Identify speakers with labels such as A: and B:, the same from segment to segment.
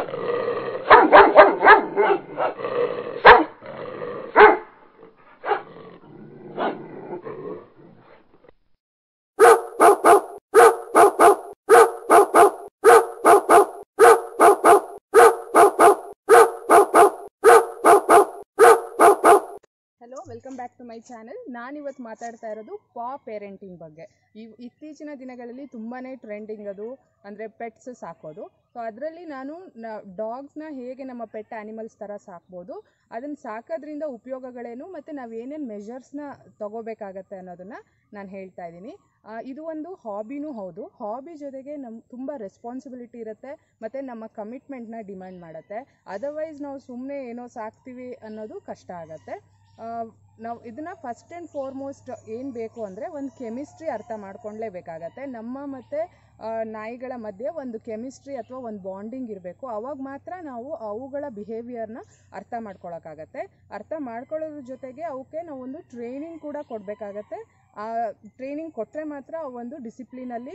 A: hello welcome back to my channel ನಾನಿವತ್ತು ಮಾತಾಡ್ತಾ ಇರೋದು ಪಾ ಪೇರೆಂಟಿಂಗ್ ಬಗ್ಗೆ ಇವ್ ಇತ್ತೀಚಿನ ದಿನಗಳಲ್ಲಿ ತುಂಬಾ ಟ್ರೆಂಡಿಂಗ್ ಅದು ಅಂದರೆ ಪೆಟ್ಸ್ ಸಾಕೋದು ಸೊ ಅದರಲ್ಲಿ ನಾನು ಡಾಗ್ಸ್ನ ಹೇಗೆ ನಮ್ಮ ಪೆಟ್ ಆ್ಯನಿಮಲ್ಸ್ ಥರ ಸಾಕ್ಬೋದು ಅದನ್ನು ಸಾಕೋದ್ರಿಂದ ಉಪಯೋಗಗಳೇನು ಮತ್ತು ನಾವು ಏನೇನು ಮೆಷರ್ಸ್ನ ತಗೋಬೇಕಾಗತ್ತೆ ಅನ್ನೋದನ್ನು ನಾನು ಹೇಳ್ತಾ ಇದ್ದೀನಿ ಆ, ಇದು ಒಂದು ಹಾಬಿನೂ ಹೌದು ಹಾಬಿ ಜೊತೆಗೆ ನಮ್ಮ ತುಂಬ ರೆಸ್ಪಾನ್ಸಿಬಿಲಿಟಿ ಇರುತ್ತೆ ಮತ್ತು ನಮ್ಮ ಕಮಿಟ್ಮೆಂಟ್ನ ಡಿಮ್ಯಾಂಡ್ ಮಾಡುತ್ತೆ ಅದರ್ವೈಸ್ ನಾವು ಸುಮ್ಮನೆ ಏನೋ ಸಾಕ್ತೀವಿ ಅನ್ನೋದು ಕಷ್ಟ ಆಗುತ್ತೆ ನಾವು ಇದನ್ನು ಫಸ್ಟ್ ಆ್ಯಂಡ್ ಫಾರ್ಮೋಸ್ಟ್ ಏನು ಬೇಕು ಅಂದರೆ ಒಂದು ಕೆಮಿಸ್ಟ್ರಿ ಅರ್ಥ ಮಾಡ್ಕೊಳ್ಳೇಬೇಕಾಗತ್ತೆ ನಮ್ಮ ಮತ್ತು ನಾಯಿಗಳ ಮಧ್ಯೆ ಒಂದು ಕೆಮಿಸ್ಟ್ರಿ ಅಥವಾ ಒಂದು ಬಾಂಡಿಂಗ್ ಇರಬೇಕು ಅವಾಗ ಮಾತ್ರ ನಾವು ಅವುಗಳ ಬಿಹೇವಿಯರ್ನ ಅರ್ಥ ಮಾಡ್ಕೊಳಕ್ಕಾಗತ್ತೆ ಅರ್ಥ ಮಾಡ್ಕೊಳ್ಳೋದ್ರ ಜೊತೆಗೆ ಅವಕ್ಕೆ ನಾವು ಒಂದು ಟ್ರೈನಿಂಗ್ ಕೂಡ ಕೊಡಬೇಕಾಗತ್ತೆ ಆ ಟ್ರೈನಿಂಗ್ ಕೊಟ್ಟರೆ ಮಾತ್ರ ಅವು ಒಂದು ಡಿಸಿಪ್ಲಿನಲ್ಲಿ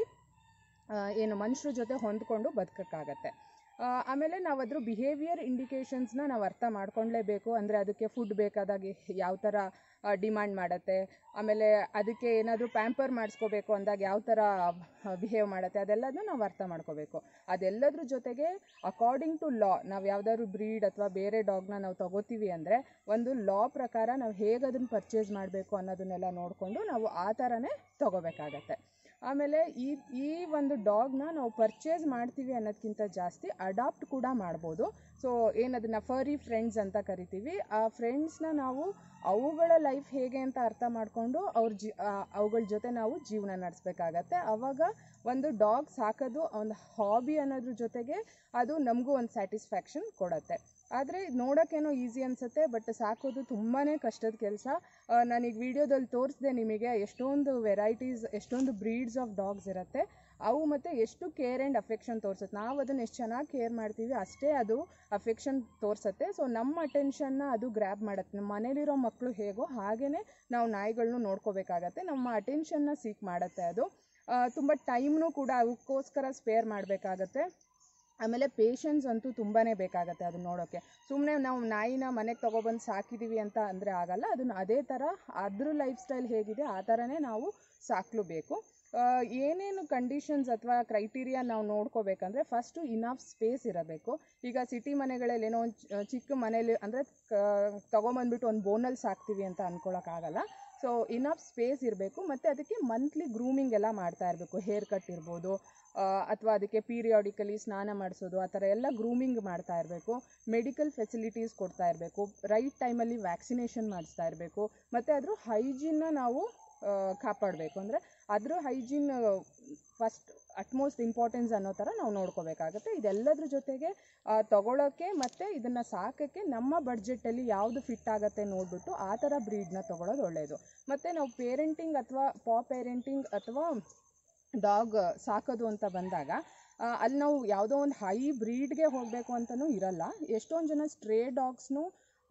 A: ಏನು ಮನುಷ್ಯರ ಜೊತೆ ಹೊಂದ್ಕೊಂಡು ಬದುಕೋಕ್ಕಾಗತ್ತೆ ಆ, ಆಮೇಲೆ ನಾವು ಅದ್ರ ಬಿಹೇವಿಯರ್ ಇಂಡಿಕೇಶನ್ಸ್ನ ನಾವು ಅರ್ಥ ಮಾಡ್ಕೊಳ್ಳೇಬೇಕು ಅಂದರೆ ಅದಕ್ಕೆ ಫುಡ್ ಬೇಕಾದಾಗ ಯಾವ ಥರ ಡಿಮ್ಯಾಂಡ್ ಮಾಡುತ್ತೆ ಆಮೇಲೆ ಅದಕ್ಕೆ ಏನಾದರೂ ಪ್ಯಾಂಪರ್ ಮಾಡಿಸ್ಕೋಬೇಕು ಅಂದಾಗ ಯಾವ ಥರ ಬಿಹೇವ್ ಮಾಡುತ್ತೆ ಅದೆಲ್ಲದನ್ನ ನಾವು ಅರ್ಥ ಮಾಡ್ಕೋಬೇಕು ಅದೆಲ್ಲದ್ರ ಜೊತೆಗೆ ಅಕಾರ್ಡಿಂಗ್ ಟು ಲಾ ನಾವು ಯಾವ್ದಾದ್ರು ಬ್ರೀಡ್ ಅಥವಾ ಬೇರೆ ಡಾಗ್ನ ನಾವು ತಗೋತೀವಿ ಅಂದರೆ ಒಂದು ಲಾ ಪ್ರಕಾರ ನಾವು ಹೇಗೆ ಅದನ್ನು ಪರ್ಚೇಸ್ ಮಾಡಬೇಕು ಅನ್ನೋದನ್ನೆಲ್ಲ ನೋಡಿಕೊಂಡು ನಾವು ಆ ಥರನೇ ತಗೋಬೇಕಾಗತ್ತೆ ಆಮೇಲೆ ಈ ಈ ಒಂದು ಡಾಗ್ನ ನಾವು ಪರ್ಚೇಸ್ ಮಾಡ್ತೀವಿ ಅನ್ನೋದಕ್ಕಿಂತ ಜಾಸ್ತಿ ಅಡಾಪ್ಟ್ ಕೂಡ ಮಾಡ್ಬೋದು ಸೊ ಏನದನ್ನ ಫರಿ ಫ್ರೆಂಡ್ಸ್ ಅಂತ ಕರಿತೀವಿ ಆ ಫ್ರೆಂಡ್ಸ್ನ ನಾವು ಅವುಗಳ ಲೈಫ್ ಹೇಗೆ ಅಂತ ಅರ್ಥ ಮಾಡಿಕೊಂಡು ಅವ್ರ ಜಿ ಆ, ಅವುಗಳ ಜೊತೆ ನಾವು ಜೀವನ ನಡೆಸ್ಬೇಕಾಗತ್ತೆ ಆವಾಗ ಒಂದು ಡಾಗ್ ಸಾಕೋದು ಒಂದು ಹಾಬಿ ಅನ್ನೋದ್ರ ಜೊತೆಗೆ ಅದು ನಮಗೂ ಒಂದು ಸ್ಯಾಟಿಸ್ಫ್ಯಾಕ್ಷನ್ ಕೊಡುತ್ತೆ ಆದರೆ ನೋಡೋಕ್ಕೇನೋ ಈಸಿ ಅನಿಸುತ್ತೆ ಬಟ್ ಸಾಕೋದು ತುಂಬಾ ಕಷ್ಟದ ಕೆಲಸ ನಾನೀಗ ವಿಡಿಯೋದಲ್ಲಿ ತೋರಿಸಿದೆ ನಿಮಗೆ ಎಷ್ಟೊಂದು ವೆರೈಟೀಸ್ ಎಷ್ಟೊಂದು ಬ್ರೀಡ್ಸ್ ಆಫ್ ಡಾಗ್ಸ್ ಇರುತ್ತೆ ಅವು ಮತ್ತು ಎಷ್ಟು ಕೇರ್ ಆ್ಯಂಡ್ ಅಫೆಕ್ಷನ್ ತೋರಿಸುತ್ತೆ ನಾವು ಅದನ್ನು ಎಷ್ಟು ಚೆನ್ನಾಗಿ ಕೇರ್ ಮಾಡ್ತೀವಿ ಅಷ್ಟೇ ಅದು ಅಫೆಕ್ಷನ್ ತೋರಿಸುತ್ತೆ ಸೊ ನಮ್ಮ ಅಟೆನ್ಷನ್ನ ಅದು ಗ್ರ್ಯಾಬ್ ಮಾಡುತ್ತೆ ನಮ್ಮ ಮನೇಲಿರೋ ಮಕ್ಕಳು ಹೇಗೋ ಹಾಗೇ ನಾವು ನಾಯಿಗಳನ್ನೂ ನೋಡ್ಕೋಬೇಕಾಗತ್ತೆ ನಮ್ಮ ಅಟೆನ್ಷನ್ನ ಸೀಕ್ ಮಾಡುತ್ತೆ ಅದು ತುಂಬ ಟೈಮ್ನೂ ಕೂಡ ಅವಕ್ಕೋಸ್ಕರ ಸ್ಪೇರ್ ಮಾಡಬೇಕಾಗತ್ತೆ ಆಮೇಲೆ ಪೇಷನ್ಸ್ ಅಂತೂ ತುಂಬಾ ಬೇಕಾಗತ್ತೆ ಅದನ್ನ ನೋಡೋಕ್ಕೆ ಸುಮ್ಮನೆ ನಾವು ನಾಯಿನ ಮನೆಗೆ ತೊಗೊಬಂದು ಸಾಕಿದ್ದೀವಿ ಅಂತ ಅಂದರೆ ಆಗಲ್ಲ ಅದನ್ನು ಅದೇ ಥರ ಅದ್ರ ಲೈಫ್ ಸ್ಟೈಲ್ ಹೇಗಿದೆ ಆ ಥರನೇ ನಾವು ಸಾಕಲೇಬೇಕು ಏನೇನು ಕಂಡೀಷನ್ಸ್ ಅಥವಾ ಕ್ರೈಟೀರಿಯಾ ನಾವು ನೋಡ್ಕೋಬೇಕಂದ್ರೆ ಫಸ್ಟು ಇನಫ್ ಸ್ಪೇಸ್ ಇರಬೇಕು ಈಗ ಸಿಟಿ ಮನೆಗಳಲ್ಲಿ ಏನೋ ಒಂದು ಚಿಕ್ಕ ಮನೇಲಿ ಅಂದರೆ ತೊಗೊಂಬಂದ್ಬಿಟ್ಟು ಒಂದು ಬೋನಲ್ಲಿ ಸಾಕ್ತೀವಿ ಅಂತ ಅಂದ್ಕೊಳಕ್ಕಾಗಲ್ಲ ಸೊ ಇನಫ್ ಸ್ಪೇಸ್ ಇರಬೇಕು ಮತ್ತು ಅದಕ್ಕೆ ಮಂತ್ಲಿ ಗ್ರೂಮಿಂಗ್ ಎಲ್ಲ ಮಾಡ್ತಾ ಇರಬೇಕು ಹೇರ್ ಕಟ್ ಇರ್ಬೋದು ಅಥವಾ ಅದಕ್ಕೆ ಪೀರಿಯಾಡಿಕಲಿ ಸ್ನಾನ ಮಾಡಿಸೋದು ಆ ಥರ ಎಲ್ಲ ಗ್ರೂಮಿಂಗ್ ಮಾಡ್ತಾ ಇರಬೇಕು ಮೆಡಿಕಲ್ ಫೆಸಿಲಿಟೀಸ್ ಕೊಡ್ತಾ ಇರಬೇಕು ರೈಟ್ ಟೈಮಲ್ಲಿ ವ್ಯಾಕ್ಸಿನೇಷನ್ ಮಾಡಿಸ್ತಾ ಇರಬೇಕು ಮತ್ತು ಅದ್ರ ಹೈಜೀನ್ನ ನಾವು ಕಾಪಾಡಬೇಕು ಅಂದರೆ ಅದ್ರ ಹೈಜೀನ್ ಫಸ್ಟ್ ಅಟ್ಮೋಸ್ಟ್ ಇಂಪಾರ್ಟೆನ್ಸ್ ಅನ್ನೋ ಥರ ನಾವು ನೋಡ್ಕೋಬೇಕಾಗತ್ತೆ ಇದೆಲ್ಲದ್ರ ಜೊತೆಗೆ ಆ, ತಗೊಳ್ಳೋಕ್ಕೆ ಮತ್ತು ಇದನ್ನು ಸಾಕೋಕ್ಕೆ ನಮ್ಮ ಬಡ್ಜೆಟಲ್ಲಿ ಯಾವುದು ಫಿಟ್ ಆಗುತ್ತೆ ನೋಡಿಬಿಟ್ಟು ಆ ಥರ ಬ್ರೀಡ್ನ ತೊಗೊಳೋದು ಒಳ್ಳೆಯದು ಮತ್ತು ನಾವು ಪೇರೆಂಟಿಂಗ್ ಅಥವಾ ಪಾ ಪೇರೆಂಟಿಂಗ್ ಅಥವಾ ಡಾಗ್ ಸಾಕೋದು ಅಂತ ಬಂದಾಗ ಆ, ಅಲ್ಲಿ ನಾವು ಯಾವುದೋ ಒಂದು ಹೈ ಬ್ರೀಡ್ಗೆ ಹೋಗಬೇಕು ಅಂತಲೂ ಇರಲ್ಲ ಎಷ್ಟೊಂದು ಜನ ಸ್ಟ್ರೇ ಡಾಗ್ಸ್ನು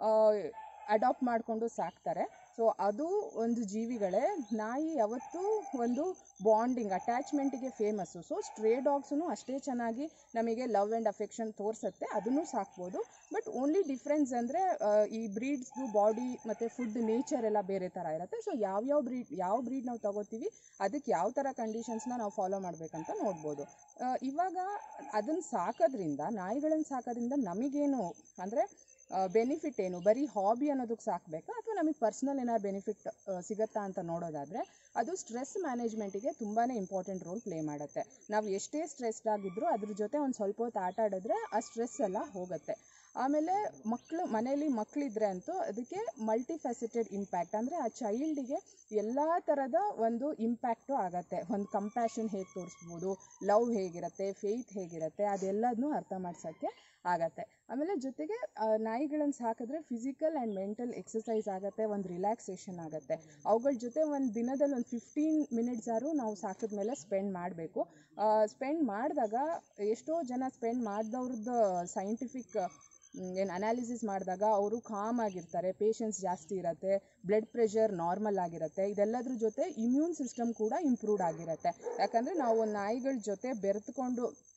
A: ಅಡಾಪ್ಟ್ ಮಾಡಿಕೊಂಡು ಸಾಕ್ತಾರೆ ಸೊ ಅದು ಒಂದು ಜೀವಿಗಳೇ ನಾಯಿ ಯಾವತ್ತೂ ಒಂದು ಬಾಂಡಿಂಗ್ ಅಟ್ಯಾಚ್ಮೆಂಟಿಗೆ ಫೇಮಸ್ಸು ಸೊ ಸ್ಟ್ರೇ ಡಾಗ್ಸೂ ಅಷ್ಟೇ ಚೆನ್ನಾಗಿ ನಮಗೆ ಲವ್ ಆ್ಯಂಡ್ ಅಫೆಕ್ಷನ್ ತೋರಿಸುತ್ತೆ ಅದನ್ನು ಸಾಕ್ಬೋದು ಬಟ್ ಓನ್ಲಿ ಡಿಫ್ರೆನ್ಸ್ ಅಂದರೆ ಈ ಬ್ರೀಡ್ಸ್ದು ಬಾಡಿ ಮತ್ತು ಫುಡ್ ನೇಚರ್ ಎಲ್ಲ ಬೇರೆ ಥರ ಇರುತ್ತೆ ಸೊ ಯಾವ್ಯಾವ ಬ್ರೀಡ್ ಯಾವ ಬ್ರೀಡ್ ನಾವು ತಗೋತೀವಿ ಅದಕ್ಕೆ ಯಾವ ಥರ ಕಂಡೀಷನ್ಸ್ನ ನಾವು ಫಾಲೋ ಮಾಡಬೇಕಂತ ನೋಡ್ಬೋದು ಆ, ಇವಾಗ ಅದನ್ನು ಸಾಕೋದ್ರಿಂದ ನಾಯಿಗಳನ್ನು ಸಾಕೋದ್ರಿಂದ ನಮಗೇನು ಅಂದರೆ ಬೆನಿಫಿಟ್ ಏನು ಬರೀ ಹಾಬಿ ಅನ್ನೋದಕ್ಕೆ ಸಾಕಬೇಕಾ ಅಥವಾ ನಮಗೆ ಪರ್ಸ್ನಲ್ ಏನಾದ್ರು ಬೆನಿಫಿಟ್ ಸಿಗುತ್ತಾ ಅಂತ ನೋಡೋದಾದರೆ ಅದು ಸ್ಟ್ರೆಸ್ ಮ್ಯಾನೇಜ್ಮೆಂಟಿಗೆ ತುಂಬಾ ಇಂಪಾರ್ಟೆಂಟ್ ರೋಲ್ ಪ್ಲೇ ಮಾಡುತ್ತೆ ನಾವು ಎಷ್ಟೇ ಸ್ಟ್ರೆಸ್ಡ್ ಆಗಿದ್ರೂ ಅದ್ರ ಜೊತೆ ಒಂದು ಸ್ವಲ್ಪ ಹೊತ್ತು ಆಟ ಆಡಿದ್ರೆ ಆ ಸ್ಟ್ರೆಸ್ ಎಲ್ಲ ಹೋಗುತ್ತೆ ಆಮೇಲೆ ಮಕ್ಕಳು ಮನೇಲಿ ಮಕ್ಕಳಿದ್ರೆ ಅಂತೂ ಅದಕ್ಕೆ ಮಲ್ಟಿ ಫ್ಯಾಸಿಟೆಡ್ ಇಂಪ್ಯಾಕ್ಟ್ ಅಂದರೆ ಆ ಚೈಲ್ಡಿಗೆ ಎಲ್ಲ ಥರದ ಒಂದು ಇಂಪ್ಯಾಕ್ಟು ಆಗತ್ತೆ ಒಂದು ಕಂಪ್ಯಾಷನ್ ಹೇಗೆ ತೋರಿಸ್ಬೋದು ಲವ್ ಹೇಗಿರುತ್ತೆ ಫೇತ್ ಹೇಗಿರುತ್ತೆ ಅದೆಲ್ಲದನ್ನೂ ಅರ್ಥ ಮಾಡ್ಸೋಕ್ಕೆ ಆಗತ್ತೆ ಆಮೇಲೆ ಜೊತೆಗೆ ನಾಯಿಗಳನ್ನು ಸಾಕಿದ್ರೆ ಫಿಸಿಕಲ್ ಆ್ಯಂಡ್ ಮೆಂಟಲ್ ಎಕ್ಸಸೈಸ್ ಆಗುತ್ತೆ ಒಂದು ರಿಲ್ಯಾಕ್ಸೇಷನ್ ಆಗುತ್ತೆ ಅವುಗಳ ಜೊತೆ ಒಂದು ದಿನದಲ್ಲಿ ಒಂದು ಫಿಫ್ಟೀನ್ ಮಿನಿಟ್ಸ್ ಆದ್ರೂ ನಾವು ಸಾಕಿದ್ಮೇಲೆ ಸ್ಪೆಂಡ್ ಮಾಡಬೇಕು ಸ್ಪೆಂಡ್ ಮಾಡಿದಾಗ ಎಷ್ಟೋ ಜನ ಸ್ಪೆಂಡ್ ಮಾಡಿದವ್ರದ್ದು ಸೈಂಟಿಫಿಕ್ ಏನು ಅನಾಲಿಸಿಸ್ ಮಾಡಿದಾಗ ಅವರು ಕಾಮ್ ಆಗಿರ್ತಾರೆ ಪೇಷನ್ಸ್ ಜಾಸ್ತಿ ಇರುತ್ತೆ ಬ್ಲಡ್ ಪ್ರೆಷರ್ ನಾರ್ಮಲ್ ಆಗಿರುತ್ತೆ ಇದೆಲ್ಲದ್ರ ಜೊತೆ ಇಮ್ಯೂನ್ ಸಿಸ್ಟಮ್ ಕೂಡ ಇಂಪ್ರೂವ್ಡ್ ಆಗಿರುತ್ತೆ ಯಾಕಂದರೆ ನಾವು ನಾಯಿಗಳ ಜೊತೆ ಬೆರೆತ್ಕೊಂಡು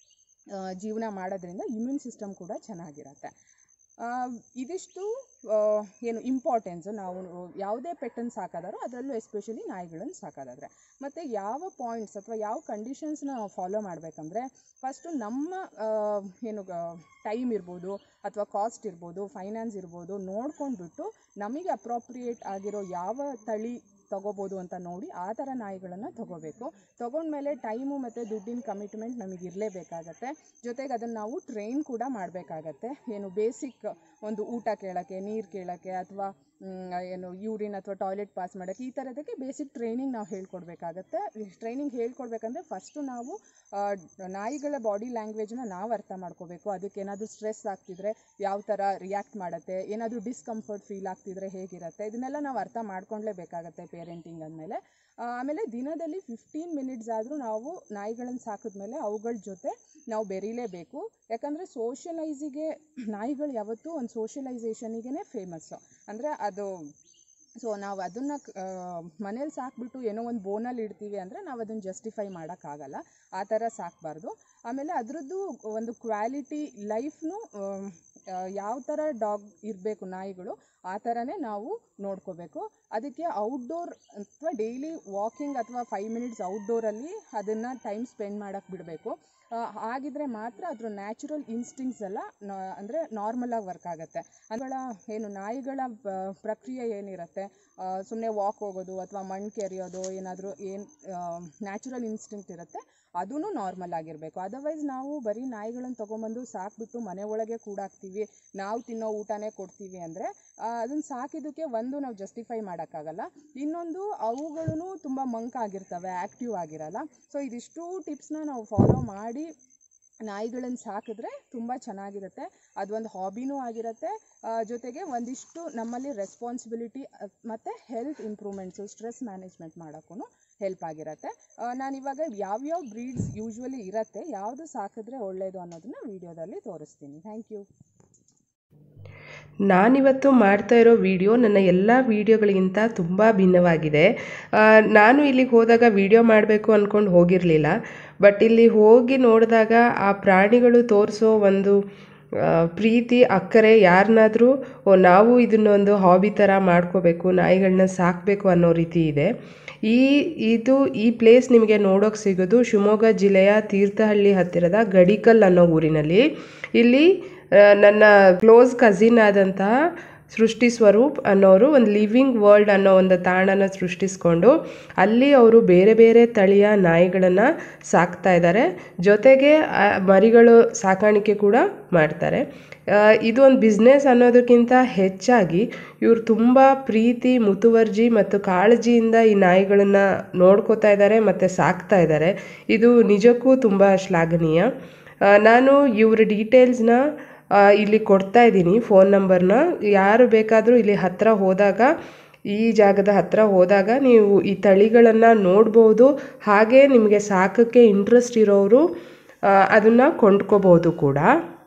A: ಆ, ಜೀವನ ಮಾಡೋದ್ರಿಂದ ಇಮ್ಯೂನ್ ಸಿಸ್ಟಮ್ ಕೂಡ ಚೆನ್ನಾಗಿರತ್ತೆ ಆ, ಇದಿಷ್ಟು ಆ, ಏನು ಇಂಪಾರ್ಟೆನ್ಸು ನಾವು ಯಾವುದೇ ಪೆಟ್ಟನ್ನು ಸಾಕೋದಾದ್ರೂ ಅದರಲ್ಲೂ ಎಸ್ಪೆಷಲಿ ನಾಯಿಗಳನ್ನು ಸಾಕೋದಾದ್ರೆ ಮತ್ತು ಯಾವ ಪಾಯಿಂಟ್ಸ್ ಅಥವಾ ಯಾವ ಕಂಡೀಷನ್ಸ್ನ ನಾವು ಫಾಲೋ ಮಾಡಬೇಕಂದ್ರೆ ಫಸ್ಟು ನಮ್ಮ ಆ, ಏನು ಟೈಮ್ ಇರ್ಬೋದು ಅಥವಾ ಕಾಸ್ಟ್ ಇರ್ಬೋದು ಫೈನಾನ್ಸ್ ಇರ್ಬೋದು ನೋಡ್ಕೊಂಡ್ಬಿಟ್ಟು ನಮಗೆ ಅಪ್ರೋಪ್ರಿಯೇಟ್ ಆಗಿರೋ ಯಾವ ತಳಿ ತಗೋಬೋದು ಅಂತ ನೋಡಿ ಆ ಥರ ನಾಯಿಗಳನ್ನು ತಗೋಬೇಕು ತಗೊಂಡ್ಮೇಲೆ ಟೈಮು ಮತ್ತು ದುಡ್ಡಿನ ಕಮಿಟ್ಮೆಂಟ್ ನಮಗೆ ಇರಲೇಬೇಕಾಗತ್ತೆ ಜೊತೆಗೆ ಅದನ್ನು ನಾವು ಟ್ರೈನ್ ಕೂಡ ಮಾಡಬೇಕಾಗತ್ತೆ ಏನು ಬೇಸಿಕ್ ಒಂದು ಊಟ ಕೇಳೋಕ್ಕೆ ನೀರು ಕೇಳೋಕ್ಕೆ ಅಥವಾ ಏನು ಯೂರಿನ್ ಅಥವಾ ಟಾಯ್ಲೆಟ್ ಪಾಸ್ ಮಾಡೋಕ್ಕೆ ಈ ಥರದಕ್ಕೆ ಬೇಸಿಕ್ ಟ್ರೈನಿಂಗ್ ನಾವು ಹೇಳ್ಕೊಡ್ಬೇಕಾಗತ್ತೆ ಟ್ರೈನಿಂಗ್ ಹೇಳ್ಕೊಡ್ಬೇಕಂದ್ರೆ ಫಸ್ಟು ನಾವು ಆ, ನಾಯಿಗಳ ಬಾಡಿ ಲ್ಯಾಂಗ್ವೇಜ್ನ ನಾವು ಅರ್ಥ ಮಾಡ್ಕೋಬೇಕು ಅದಕ್ಕೆ ಏನಾದರೂ ಸ್ಟ್ರೆಸ್ ಆಗ್ತಿದ್ರೆ ಯಾವ ಥರ ರಿಯಾಕ್ಟ್ ಮಾಡುತ್ತೆ ಏನಾದರೂ ಡಿಸ್ಕಂಫರ್ಟ್ ಫೀಲ್ ಆಗ್ತಿದ್ರೆ ಹೇಗಿರುತ್ತೆ ಇದನ್ನೆಲ್ಲ ನಾವು ಅರ್ಥ ಮಾಡ್ಕೊಳ್ಳೇಬೇಕಾಗತ್ತೆ ಪೇರೆಂಟಿಂಗ್ ಅಂದಮೇಲೆ ಆಮೇಲೆ ದಿನದಲ್ಲಿ ಫಿಫ್ಟೀನ್ ಮಿನಿಟ್ಸ್ ಆದರೂ ನಾವು ನಾಯಿಗಳನ್ನು ಸಾಕಿದ್ಮೇಲೆ ಅವುಗಳ ಜೊತೆ ನಾವು ಬೆರೀಲೇಬೇಕು ಯಾಕಂದರೆ ಸೋಷಲೈಸಿಗೆ ನಾಯಿಗಳು ಯಾವತ್ತೂ ಒಂದು ಸೋಷಲೈಸೇಷನಿಗೆ ಫೇಮಸ್ಸು ಅಂದರೆ ಅದು ಸೊ ನಾವು ಅದನ್ನು ಮನೇಲಿ ಸಾಕ್ಬಿಟ್ಟು ಏನೋ ಒಂದು ಬೋನಲ್ಲಿ ಇಡ್ತೀವಿ ಅಂದರೆ ನಾವು ಅದನ್ನು ಜಸ್ಟಿಫೈ ಮಾಡೋಕ್ಕಾಗಲ್ಲ ಆ ಥರ ಸಾಕಬಾರ್ದು ಆಮೇಲೆ ಅದರದ್ದು ಒಂದು ಕ್ವಾಲಿಟಿ ಲೈಫ್ನು ಯಾವ ಥರ ಡಾಗ್ ಇರಬೇಕು ನಾಯಿಗಳು ಆ ಥರನೇ ನಾವು ನೋಡ್ಕೋಬೇಕು ಅದಕ್ಕೆ ಔಟ್ಡೋರ್ ಅಥವಾ ಡೈಲಿ ವಾಕಿಂಗ್ ಅಥವಾ ಫೈವ್ ಮಿನಿಟ್ಸ್ ಔಟ್ಡೋರಲ್ಲಿ ಅದನ್ನು ಟೈಮ್ ಸ್ಪೆಂಡ್ ಮಾಡೋಕ್ಕೆ ಬಿಡಬೇಕು ಹಾಗಿದ್ರೆ ಮಾತ್ರ ಅದ್ರ ನ್ಯಾಚುರಲ್ ಇನ್ಸ್ಟಿಂಕ್ಟ್ಸ್ ಎಲ್ಲ ಅಂದರೆ ನಾರ್ಮಲಾಗಿ ವರ್ಕ್ ಆಗುತ್ತೆ ಅದರ ಏನು ನಾಯಿಗಳ ಬ- ಪ್ರಕ್ರಿಯೆ ಏನಿರುತ್ತೆ ಸುಮ್ಮನೆ ವಾಕ್ ಹೋಗೋದು ಅಥವಾ ಮಣ್ಣು ಕೆರೆಯೋದು ಏನಾದರೂ ಏನು ನ್ಯಾಚುರಲ್ ಇನ್ಸ್ಟಿಂಕ್ಟ್ ಇರುತ್ತೆ ಅದೂ ನಾರ್ಮಲ್ ಆಗಿರಬೇಕು ಅದರ್ವೈಸ್ ನಾವು ಬರೀ ನಾಯಿಗಳನ್ನು ತೊಗೊಂಬಂದು ಸಾಕ್ಬಿಟ್ಟು ಮನೆ ಒಳಗೆ ಕೂಡಾಕ್ತೀವಿ ನಾವು ತಿನ್ನೋ ಊಟನೇ ಕೊಡ್ತೀವಿ ಅಂದರೆ ಅದನ್ನು ಸಾಕಿದ್ದಕ್ಕೆ ಒಂದು ನಾವು ಜಸ್ಟಿಫೈ ಮಾಡೋಕ್ಕಾಗಲ್ಲ ಇನ್ನೊಂದು ಅವುಗಳೂ ತುಂಬ ಮಂಕ್ ಆಗಿರ್ತವೆ ಆ್ಯಕ್ಟಿವ್ ಆಗಿರಲ್ಲ ಸೊ ಇದಿಷ್ಟು ಟಿಪ್ಸ್ನ ನಾವು ಫಾಲೋ ಮಾಡಿ ನಾಯಿಗಳನ್ನು ಸಾಕಿದ್ರೆ ತುಂಬ ಚೆನ್ನಾಗಿರುತ್ತೆ ಅದೊಂದು ಹಾಬಿನೂ ಆಗಿರುತ್ತೆ ಆ, ಜೊತೆಗೆ ಒಂದಿಷ್ಟು ನಮ್ಮಲ್ಲಿ ರೆಸ್ಪಾನ್ಸಿಬಿಲಿಟಿ ಮತ್ತು ಹೆಲ್ತ್ ಇಂಪ್ರೂವ್ಮೆಂಟ್ಸು ಸ್ಟ್ರೆಸ್ ಮ್ಯಾನೇಜ್ಮೆಂಟ್ ಮಾಡೋಕ್ಕೂ ಹೆಲ್ಪ್ ಆಗಿರುತ್ತೆ ನಾನಿವಾಗ ಯಾವ್ಯಾವ ಬ್ರೀಡ್ಸ್ ಯೂಶ್ವಲಿ ಇರುತ್ತೆ ಯಾವುದು ಸಾಕಿದ್ರೆ ಒಳ್ಳೆಯದು ಅನ್ನೋದನ್ನ ವಿಡಿಯೋದಲ್ಲಿ ತೋರಿಸ್ತೀನಿ ಥ್ಯಾಂಕ್ ಯು
B: ನಾನಿವತ್ತು ಮಾಡ್ತಾ ಇರೋ ವಿಡಿಯೋ ನನ್ನ ಎಲ್ಲ ವಿಡಿಯೋಗಳಿಗಿಂತ ತುಂಬ ಭಿನ್ನವಾಗಿದೆ ಆ, ನಾನು ಇಲ್ಲಿಗೆ ಹೋದಾಗ ವಿಡಿಯೋ ಮಾಡಬೇಕು ಅಂದ್ಕೊಂಡು ಹೋಗಿರಲಿಲ್ಲ ಬಟ್ ಇಲ್ಲಿ ಹೋಗಿ ನೋಡಿದಾಗ ಆ ಪ್ರಾಣಿಗಳು ತೋರಿಸೋ ಒಂದು ಆ, ಪ್ರೀತಿ ಅಕ್ಕರೆ ಯಾರನ್ನಾದರೂ ಓ ನಾವು ಇದನ್ನೊಂದು ಹಾಬಿ ಥರ ಮಾಡ್ಕೋಬೇಕು ನಾಯಿಗಳನ್ನ ಸಾಕಬೇಕು ಅನ್ನೋ ರೀತಿ ಇದೆ ಈ ಇದು ಈ ಪ್ಲೇಸ್ ನಿಮಗೆ ನೋಡೋಕೆ ಸಿಗೋದು ಶಿವಮೊಗ್ಗ ಜಿಲ್ಲೆಯ ತೀರ್ಥಹಳ್ಳಿ ಹತ್ತಿರದ ಗಡಿಕಲ್ ಅನ್ನೋ ಊರಿನಲ್ಲಿ ಇಲ್ಲಿ ಆ, ನನ್ನ ಕ್ಲೋಸ್ ಕಸಿನ್ ಆದಂತಹ ಸೃಷ್ಟಿ ಸ್ವರೂಪ್ ಅನ್ನೋರು ಒಂದು ಲಿವಿಂಗ್ ವರ್ಲ್ಡ್ ಅನ್ನೋ ಒಂದು ತಾಣನ ಸೃಷ್ಟಿಸ್ಕೊಂಡು ಅಲ್ಲಿ ಅವರು ಬೇರೆ ಬೇರೆ ತಳಿಯ ನಾಯಿಗಳನ್ನು ಸಾಕ್ತಾ ಇದ್ದಾರೆ ಜೊತೆಗೆ ಆ ಮರಿಗಳು ಸಾಕಾಣಿಕೆ ಕೂಡ ಮಾಡ್ತಾರೆ ಆ, ಇದು ಒಂದು ಬಿಸ್ನೆಸ್ ಅನ್ನೋದಕ್ಕಿಂತ ಹೆಚ್ಚಾಗಿ ಇವರು ತುಂಬ ಪ್ರೀತಿ ಮುತುವರ್ಜಿ ಮತ್ತು ಕಾಳಜಿಯಿಂದ ಈ ನಾಯಿಗಳನ್ನು ನೋಡ್ಕೋತಾ ಇದ್ದಾರೆ ಮತ್ತು ಸಾಕ್ತಾ ಇದ್ದಾರೆ ಇದು ನಿಜಕ್ಕೂ ತುಂಬ ಶ್ಲಾಘನೀಯ ಆ, ನಾನು ಇವ್ರ ಡೀಟೇಲ್ಸ್ನ ಆ, ಇಲ್ಲಿ ಕೊಡ್ತಾ ಇದ್ದೀನಿ ಫೋನ್ ನಂಬರ್ನ ಯಾರು ಬೇಕಾದರೂ ಇಲ್ಲಿ ಹತ್ತಿರ ಹೋದಾಗ ಈ ಜಾಗದ ಹತ್ತಿರ ಹೋದಾಗ ನೀವು ಈ ತಳಿಗಳನ್ನು ನೋಡ್ಬೋದು ಹಾಗೆ ನಿಮಗೆ ಸಾಕೋಕ್ಕೆ ಇಂಟ್ರೆಸ್ಟ್ ಇರೋರು ಅದನ್ನು ಕೊಂಡ್ಕೋಬೋದು ಕೂಡ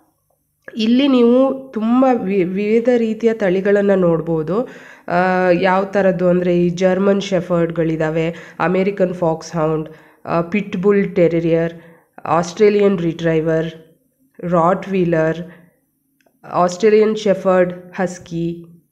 B: ಇಲ್ಲಿ ನೀವು ತುಂಬ ವಿ ವಿವಿಧ ರೀತಿಯ ತಳಿಗಳನ್ನು ನೋಡ್ಬೋದು ಆ, ಯಾವ ಥರದ್ದು ಅಂದರೆ ಈ ಜರ್ಮನ್ ಶೆಫರ್ಡ್ಗಳಿದ್ದಾವೆ American foxhound pit bull terrier Australian retriever rottweiler Australian shepherd husky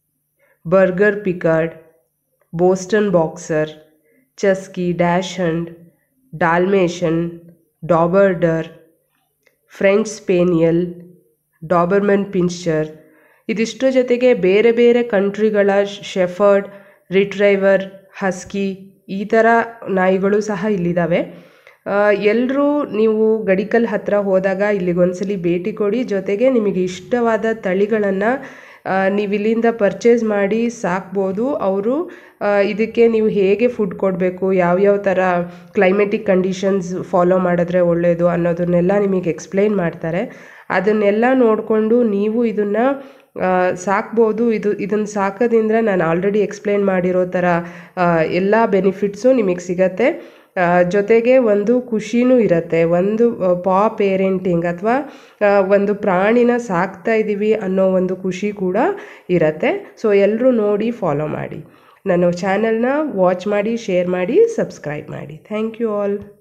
B: Berger Picard Boston boxer ಚಸ್ಕಿ ಡ್ಯಾಶ್ ಹಂಡ್ ಡಾಲ್ಮೇಷನ್ ಡಾಬರ್ಡರ್ ಫ್ರೆಂಚ್ ಸ್ಪೇನಿಯಲ್ ಡಾಬರ್ಮನ್ ಪಿನ್ಚರ್ ಇದಿಷ್ಟು ಜೊತೆಗೆ ಬೇರೆ ಬೇರೆ ಕಂಟ್ರಿಗಳ ಶೆಫರ್ಡ್ ರಿಟ್ರೈವರ್ ಹಸ್ಕಿ ಈ ಥರ ನಾಯಿಗಳು ಸಹ ಇಲ್ಲಿದ್ದಾವೆ ಎಲ್ಲರೂ ನೀವು ಗಡಿಕಲ್ ಹತ್ತಿರ ಹೋದಾಗ ಇಲ್ಲಿಗೊಂದ್ಸಲಿ ಭೇಟಿ ಕೊಡಿ ಜೊತೆಗೆ ನಿಮಗೆ ಇಷ್ಟವಾದ ತಳಿಗಳನ್ನು ನೀವು ಇಲ್ಲಿಂದ ಪರ್ಚೇಸ್ ಮಾಡಿ ಸಾಕ್ಬೋದು ಅವರು ಇದಕ್ಕೆ ನೀವು ಹೇಗೆ ಫುಡ್ ಕೊಡಬೇಕು ಯಾವ್ಯಾವ ಥರ ಕ್ಲೈಮೆಟಿಕ್ ಕಂಡೀಷನ್ಸ್ ಫಾಲೋ ಮಾಡಿದ್ರೆ ಒಳ್ಳೆಯದು ಅನ್ನೋದನ್ನೆಲ್ಲ ನಿಮಗೆ ಎಕ್ಸ್ಪ್ಲೈನ್ ಮಾಡ್ತಾರೆ ಅದನ್ನೆಲ್ಲ ನೋಡಿಕೊಂಡು ನೀವು ಇದನ್ನು ಸಾಕ್ಬೋದು ಇದು ಇದನ್ನು ಸಾಕೋದ್ರಿಂದ ನಾನು ಆಲ್ರೆಡಿ ಎಕ್ಸ್ಪ್ಲೈನ್ ಮಾಡಿರೋ ಥರ ಎಲ್ಲ ಬೆನಿಫಿಟ್ಸು ನಿಮಗೆ ಸಿಗತ್ತೆ ಆ, ಜೊತೆಗೆ ಒಂದು ಖುಷಿನೂ ಇರುತ್ತೆ ಒಂದು ಪಾ ಪೇರೆಂಟಿಂಗ್ ಅಥವಾ ಒಂದು ಪ್ರಾಣಿನ ಸಾಕ್ತಾ ಇದ್ದೀವಿ ಅನ್ನೋ ಒಂದು ಖುಷಿ ಕೂಡ ಇರುತ್ತೆ ಸೊ ಎಲ್ಲರೂ ನೋಡಿ ಫಾಲೋ ಮಾಡಿ ನನ್ನ ಚಾನಲ್ನ ವಾಚ್ ಮಾಡಿ ಶೇರ್ ಮಾಡಿ ಸಬ್ಸ್ಕ್ರೈಬ್ ಮಾಡಿ ಥ್ಯಾಂಕ್ ಯು ಆಲ್